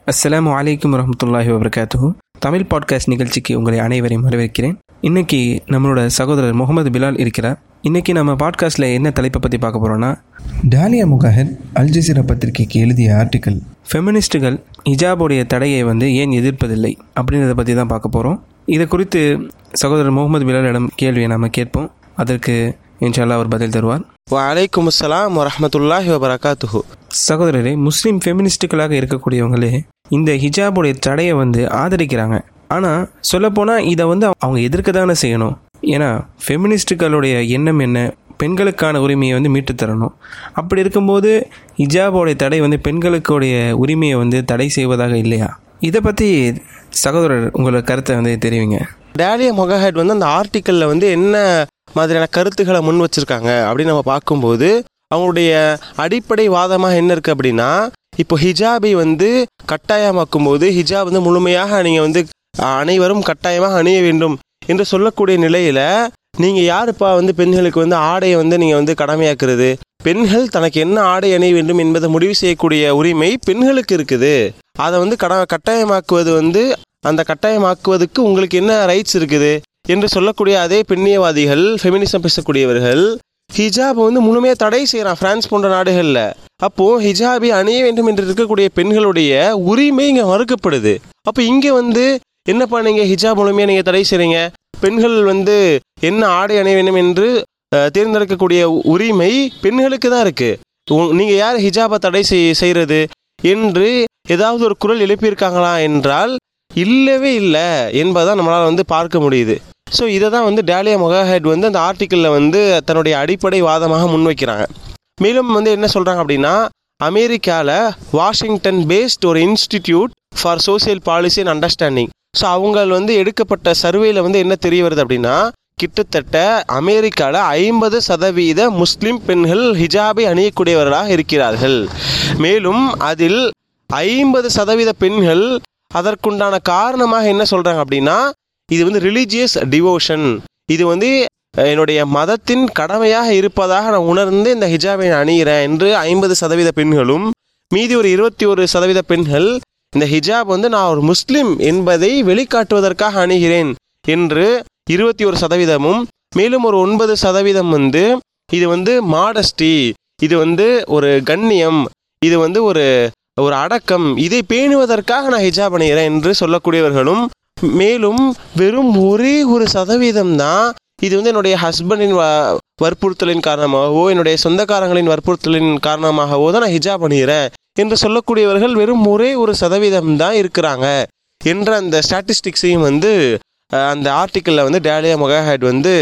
அஸ்ஸலாமு அலைக்கும் வரமத்துல்லாஹி வபரகாத்துஹு தமிழ் பாட்காஸ்ட் நிகழ்ச்சிக்கு உங்களை அனைவரையும் வரவேற்கிறேன் இன்னைக்கு நம்மளோட சகோதரர் முகமது பிலால் இருக்கிறார் இன்னைக்கு நம்ம பாட்காஸ்ட்டில் என்ன தலைப்பை பற்றி பார்க்க போகிறோன்னா டாலியா முகாஹர் அல் ஜசீரா பத்திரிகைக்கு எழுதிய ஆர்டிக்கல் ஃபெமினிஸ்ட்டுகள் ஹிஜாபுடைய தடையை வந்து ஏன் எதிர்ப்பதில்லை அப்படின்றத பற்றி தான் பார்க்க போகிறோம் இதை குறித்து சகோதரர் முகமது பிலாலிடம் கேள்வியை நாம் கேட்போம் அதற்கு இன்ஷால்லா அவர் பதில் தருவார் வலைக்கும் அஸ்ஸலாம் வரஹமத்துல்லாஹி வபரகாத்துஹு சகோதரரே முஸ்லீம் ஃபெமினிஸ்ட்டுகளாக இருக்கக்கூடியவங்களே இந்த ஹிஜாபுடைய தடையை வந்து ஆதரிக்கிறாங்க ஆனால் சொல்லப்போனால் இதை வந்து அவங்க எதிர்க்க தானே செய்யணும் ஏன்னா ஃபெமினிஸ்ட்டுகளுடைய எண்ணம் என்ன பெண்களுக்கான உரிமையை வந்து மீட்டு தரணும் அப்படி இருக்கும்போது ஹிஜாபோடைய தடை வந்து பெண்களுக்குடைய உரிமையை வந்து தடை செய்வதாக இல்லையா இதை பற்றி சகோதரர் உங்களோட கருத்தை வந்து தெரிவிங்க டேலியா மொகஹெட் வந்து அந்த ஆர்டிக்கலில் வந்து என்ன மாதிரியான கருத்துக்களை முன் வச்சிருக்காங்க அப்படின்னு நம்ம பார்க்கும்போது அவங்களுடைய அடிப்படை வாதமாக என்ன இருக்குது அப்படின்னா இப்போ ஹிஜாபை வந்து கட்டாயமாக்கும் போது ஹிஜாப் வந்து முழுமையாக நீங்கள் வந்து அஹ், அனைவரும் கட்டாயமாக அணிய வேண்டும் என்று சொல்லக்கூடிய நிலையில் நீங்கள் யாருப்பா வந்து பெண்களுக்கு வந்து ஆடையை வந்து நீங்கள் வந்து கடமையாக்குறது பெண்கள் தனக்கு என்ன ஆடை அணிய வேண்டும் என்பதை முடிவு செய்யக்கூடிய உரிமை பெண்களுக்கு இருக்குது அதை வந்து கட கட்டாயமாக்குவது வந்து அந்த கட்டாயமாக்குவதற்கு உங்களுக்கு என்ன ரைட்ஸ் இருக்குது என்று சொல்லக்கூடிய அதே பெண்ணியவாதிகள் ஃபெமினிசம் பேசக்கூடியவர்கள் ஹிஜாப் வந்து முழுமையாக தடை செய்கிறான் பிரான்ஸ் போன்ற நாடுகளில் அப்போ ஹிஜாபை அணிய வேண்டும் என்று இருக்கக்கூடிய பெண்களுடைய உரிமை இங்கே மறுக்கப்படுது அப்போ இங்கே வந்து என்னப்பா நீங்கள் ஹிஜாப் முழுமையாக நீங்கள் தடை செய்கிறீங்க பெண்கள் வந்து என்ன ஆடை அணிய வேண்டும் என்று அஹ், தேர்ந்தெடுக்கக்கூடிய உரிமை பெண்களுக்கு தான் இருக்குது நீங்கள் யார் ஹிஜாபை தடை செய் செய்கிறது என்று ஏதாவது ஒரு குரல் எழுப்பியிருக்காங்களா என்றால் இல்லவே இல்லை என்பதை நம்மளால் வந்து பார்க்க முடியுது ஸோ இதை தான் வந்து டேலியா மொகாஹெட் வந்து அந்த ஆர்டிக்கிளில் வந்து தன்னுடைய அடிப்படை வாதமாக முன்வைக்கிறாங்க மேலும் வந்து என்ன சொல்கிறாங்க அப்படின்னா அமெரிக்காவில் வாஷிங்டன் பேஸ்ட் ஒரு institute for social policy and understanding so அவங்க வந்து எடுக்கப்பட்ட சர்வேல வந்து என்ன தெரிய வருது அப்படின்னா கிட்டத்தட்ட அமெரிக்காவில் ஐம்பது சதவீத முஸ்லிம் பெண்கள் ஹிஜாபை அணியக்கூடியவர்களாக இருக்கிறார்கள் மேலும் அதில் ஐம்பது சதவீத பெண்கள் அதற்குண்டான காரணமாக என்ன சொல்கிறாங்க அப்படின்னா இது வந்து ரிலீஜியஸ் டிவோஷன் இது வந்து அஹ், என்னுடைய மதத்தின் கடமையாக இருப்பதாக நான் உணர்ந்து இந்த ஹிஜாபை நான் அணிகிறேன் என்று ஐம்பது சதவீத பெண்களும் மீதி ஒரு இருபத்தி ஒரு சதவீத பெண்கள் இந்த ஹிஜாப் வந்து நான் ஒரு முஸ்லிம் என்பதை வெளிக்காட்டுவதற்காக அணிகிறேன் என்று இருபத்தி ஒரு சதவீதமும் மேலும் ஒரு ஒன்பது சதவீதம் வந்து இது வந்து மாடஸ்டி இது வந்து ஒரு கண்ணியம் இது வந்து ஒரு ஒரு அடக்கம் இதை பேணுவதற்காக நான் ஹிஜாப் அணிகிறேன் என்று சொல்லக்கூடியவர்களும் மேலும் வெறும் ஒரே ஒரு சதவீதம் தான் இது வந்து என்னுடைய ஹஸ்பண்டின் வ வற்புறுத்தலின் காரணமாகவோ என்னுடைய சொந்தக்காரங்களின் வற்புறுத்தலின் காரணமாகவோ தான் நான் ஹிஜாப் அணிகிறேன் என்று சொல்லக்கூடியவர்கள் வெறும் ஒரே ஒரு சதவீதம் தான் இருக்கிறாங்க என்ற அந்த ஸ்டாட்டிஸ்டிக்ஸையும் வந்து அஹ், அந்த ஆர்டிக்கிளில் வந்து டேலியா மொகாஹெட் வந்து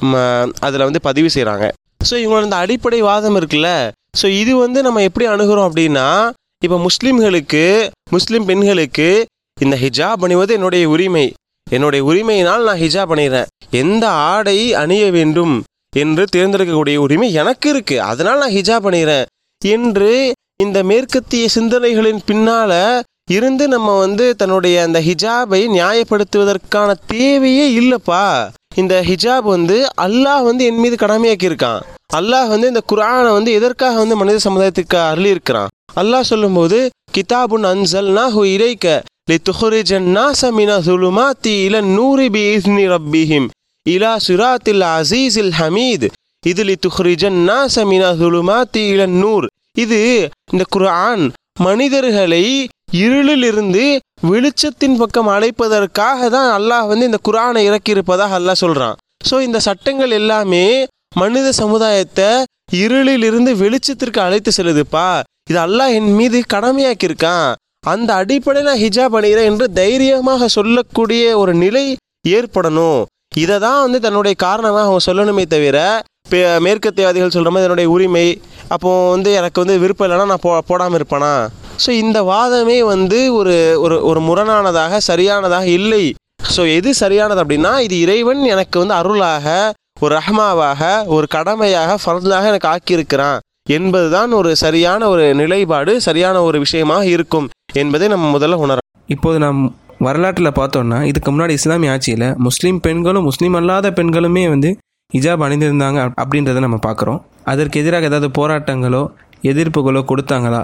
அதில் வந்து பதிவு செய்கிறாங்க ஸோ இவங்களோட அந்த அடிப்படை வாதம் இருக்குல்ல ஸோ இது வந்து நம்ம எப்படி அணுகிறோம் அப்படின்னா இப்போ முஸ்லீம்களுக்கு முஸ்லீம் பெண்களுக்கு இந்த ஹிஜாப் அணிவது என்னுடைய உரிமை என்னுடைய உரிமையினால் நான் ஹிஜாப் அணிகிறேன் எந்த ஆடை அணிய வேண்டும் என்று தேர்ந்தெடுக்கக்கூடிய உரிமை எனக்கு இருக்கு அதனால் நான் ஹிஜாப் அணிகிறேன் என்று இந்த மேற்கத்திய சிந்தனைகளின் பின்னால இருந்து நம்ம வந்து தன்னுடைய அந்த ஹிஜாபை நியாயப்படுத்துவதற்கான தேவையே இல்லைப்பா இந்த ஹிஜாப் வந்து அல்லாஹ் வந்து என் மீது கடமையாக்கி இருக்கான் அல்லாஹ் வந்து இந்த குர்ஆனை வந்து எதற்காக வந்து மனித சமுதாயத்துக்கு அருளி இருக்கிறான் அல்லாஹ் சொல்லும்போது கிதாபுன் அன்சல்னா ஹு இறைக்க لتخرج الناس من الظلمات إلى النور بإذن ربهم إلى صراط العزيز الحميد இது لتخرج الناس من الظلمات إلى النور இது இந்த குர்ஆன் மனிதர்களை இருளிலிருந்து வெளிச்சத்தின் பக்கம் அழைப்பதற்காக தான் அல்லாஹ் வந்து இந்த குர்ஆனை இறக்கியிருப்பதாக அல்லாஹ் சொல்றான் ஸோ இந்த சட்டங்கள் எல்லாமே மனித சமுதாயத்தை இருளிலிருந்து வெளிச்சத்திற்கு அழைத்து செல்லுதுப்பா இது அல்லாஹ் என் மீது கடமையாக்கியிருக்கான் அந்த அடிப்படையில் நான் ஹிஜாப் அணிகிறேன் என்று தைரியமாக சொல்லக்கூடிய ஒரு நிலை ஏற்படணும் இதை தான் வந்து தன்னுடைய காரணமாக அவங்க சொல்லணுமே தவிர பே- மேற்கத்தியவாதிகள் சொல்கிற மாதிரி என்னுடைய உரிமை அப்போ வந்து எனக்கு வந்து விருப்பம் இல்லைன்னா நான் போ போடாமல் இருப்பேனா ஸோ இந்த வாதமே வந்து ஒரு ஒரு ஒரு முரணானதாக சரியானதாக இல்லை ஸோ எது சரியானது அப்படின்னா இது இறைவன் எனக்கு வந்து அருளாக ஒரு ரஹ்மாவாக ஒரு கடமையாக ஃபர்லாக எனக்கு ஆக்கியிருக்கிறான் என்பதுதான் ஒரு சரியான ஒரு நிலைப்பாடு சரியான ஒரு விஷயமாக இருக்கும் என்பதை நம்ம முதல்ல உணர இப்போது நாம் வரலாற்றில் பார்த்தோம்னா இதுக்கு முன்னாடி இஸ்லாமிய ஆட்சியில் முஸ்லீம் பெண்களும் முஸ்லீம் அல்லாத பெண்களுமே வந்து ஹிஜாப் அணிந்திருந்தாங்க அப்- அப்படின்றத நம்ம பார்க்குறோம் அதற்கு எதிராக ஏதாவது போராட்டங்களோ எதிர்ப்புகளோ கொடுத்தாங்களா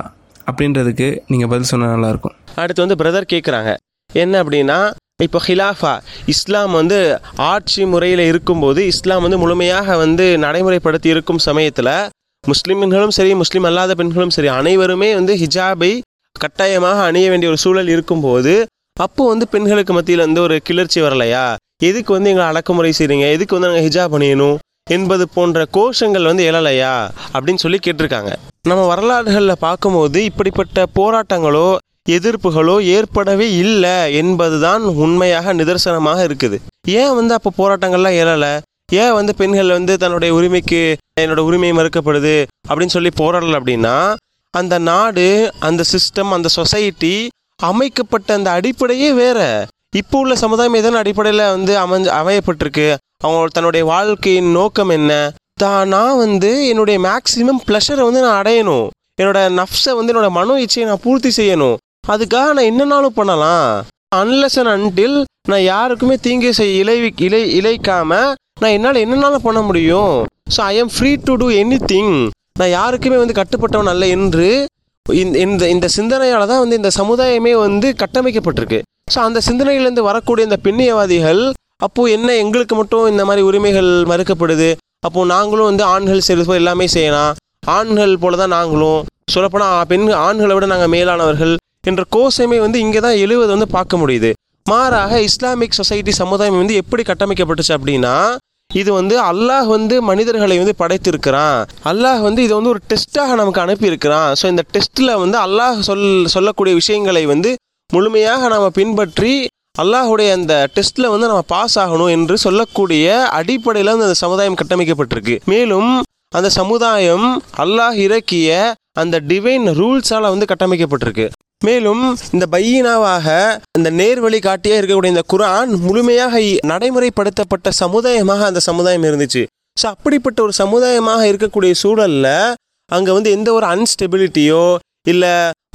அப்படின்றதுக்கு நீங்கள் பதில் சொன்னால் நல்லாயிருக்கும் அடுத்து வந்து பிரதர் கேட்குறாங்க என்ன அப்படின்னா இப்போ ஹிலாஃபா இஸ்லாம் வந்து ஆட்சி முறையில் இருக்கும்போது இஸ்லாம் வந்து முழுமையாக வந்து நடைமுறைப்படுத்தி இருக்கும் சமயத்தில் முஸ்லிம்களும் சரி முஸ்லீம் அல்லாத பெண்களும் சரி அனைவருமே வந்து ஹிஜாபை கட்டாயமாக அணிய வேண்டிய ஒரு சூழல் இருக்கும்போது அப்போ வந்து பெண்களுக்கு மத்தியில் வந்து ஒரு கிளர்ச்சி வரலையா எதுக்கு வந்து எங்களை அடக்குமுறை செய்றீங்க எதுக்கு வந்து நாங்கள் ஹிஜாப் அணியணும் என்பது போன்ற கோஷங்கள் வந்து எழலையா அப்படின்னு சொல்லி கேட்டிருக்காங்க நம்ம வரலாறுகளில் பார்க்கும்போது இப்படிப்பட்ட போராட்டங்களோ எதிர்ப்புகளோ ஏற்படவே இல்லை என்பதுதான் உண்மையாக நிதர்சனமாக இருக்குது ஏன் வந்து அப்போ போராட்டங்கள்லாம் எழலை ஏன் வந்து பெண்கள் வந்து தன்னுடைய உரிமைக்கு என்னோட உரிமை மறுக்கப்படுது அப்படின்னு சொல்லி போராடல அப்படின்னா அந்த நாடு அந்த சிஸ்டம் அந்த சொசைட்டி அமைக்கப்பட்ட அந்த அடிப்படையே வேற இப்போ உள்ள சமுதாயம் எதன் அடிப்படையில் வந்து அமைஞ்சு அமையப்பட்டிருக்கு அவங்க தன்னுடைய வாழ்க்கையின் நோக்கம் என்ன தான் நான் வந்து என்னுடைய மேக்ஸிமம் ப்ளஷரை வந்து நான் அடையணும் என்னோட நஃப்ஸை வந்து என்னோட மனோ இச்சையை நான் பூர்த்தி செய்யணும் அதுக்காக நான் என்னனாலும் பண்ணலாம் அன்லெஸ் அண்ட் அன்டில் நான் யாருக்குமே தீங்கு செய்ய இலை இலை இழைக்காம நான் என்னால் என்னனாலும் பண்ண முடியும் so I am free to do anything நான் யாருக்குமே வந்து கட்டுப்பட்டவன் அல்ல என்று இந்த- இந்த இந்த சிந்தனையால தான் வந்து இந்த சமுதாயமே வந்து கட்டமைக்கப்பட்டிருக்கு ஸோ அந்த சிந்தனையிலேருந்து வரக்கூடிய இந்த பெண்ணியவாதிகள் அப்போ என்ன எங்களுக்கு மட்டும் இந்த மாதிரி உரிமைகள் மறுக்கப்படுது அப்போ நாங்களும் வந்து ஆண்கள் செய்கிறது போல் எல்லாமே செய்யலாம் ஆண்கள் போல தான் நாங்களும் சொல்லப்போனால் பெண் ஆண்களை விட நாங்கள் மேலானவர்கள் என்ற கோஷமே வந்து இங்கே தான் எழுவது வந்து பார்க்க முடியுது மாறாக இஸ்லாமிக் சொசைட்டி சமுதாயம் வந்து எப்படி கட்டமைக்கப்பட்டுச்சு அப்படின்னா இது வந்து அல்லாஹ் வந்து மனிதர்களை வந்து படைத்திருக்கிறான் அல்லாஹ் வந்து இதை வந்து ஒரு டெஸ்ட்டாக நமக்கு அனுப்பியிருக்கிறான் ஸோ இந்த டெஸ்ட்டில் வந்து அல்லாஹ் சொல் சொல்லக்கூடிய விஷயங்களை வந்து முழுமையாக நாம் பின்பற்றி அல்லாஹுடைய அந்த டெஸ்ட்டில் வந்து நம்ம பாஸ் ஆகணும் என்று சொல்லக்கூடிய அடிப்படையில் வந்து அந்த சமுதாயம் கட்டமைக்கப்பட்டிருக்கு மேலும் அந்த சமுதாயம் அல்லாஹ் இறக்கிய அந்த டிவைன் ரூல்ஸால் வந்து கட்டமைக்கப்பட்டிருக்கு மேலும் இந்த பையினாவாக இந்த நேர்வழி காட்டியே இருக்கக்கூடிய இந்த குரான் முழுமையாக இ- நடைமுறைப்படுத்தப்பட்ட சமுதாயமாக அந்த சமுதாயம் இருந்துச்சு ஸோ அப்படிப்பட்ட ஒரு சமுதாயமாக இருக்கக்கூடிய சூழல்ல அங்கே வந்து எந்த ஒரு அன்ஸ்டெபிலிட்டியோ இல்லை